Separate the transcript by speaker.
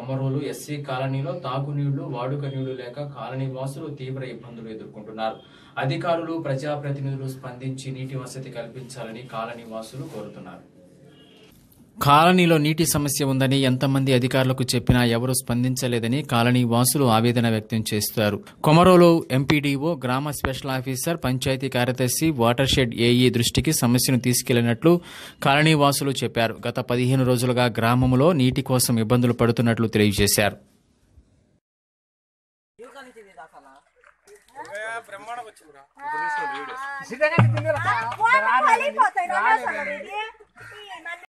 Speaker 1: Komarolu SC కాలనీలో తాగునీళ్లు వాడుక నీళ్లు లేక కాలనీ వాసులు తీవ్ర ఇబ్బందులు ఎదుర్కొంటున్నారు అధికారులు ప్రజాప్రతినిధులు స్పందించి నీటి వసతి కల్పించాలని కాలనీ వాసులు కోరుతున్నారు కాలనీలో నీటి సమస్య ఉందని ఎంతమంది అధికారులకు చెప్పినా ఎవరూ స్పందించలేదని కాలనీ వాసులు ఆవేదన వ్యక్తం చేస్తారు కొమరోలు ఎంపీడీఓ గ్రామ స్పెషల్ ఆఫీసర్ పంచాయతీ కార్యదర్శి వాటర్ షెడ్ ఏఈ దృష్టికి సమస్యను తీసుకెళ్లినట్లు కాలనీ వాసులు చెప్పారు గత పదిహేను రోజులుగా గ్రామంలో నీటి కోసం ఇబ్బందులు పడుతున్నట్లు తెలియజేశారు
Speaker 2: పోయిపోతాయి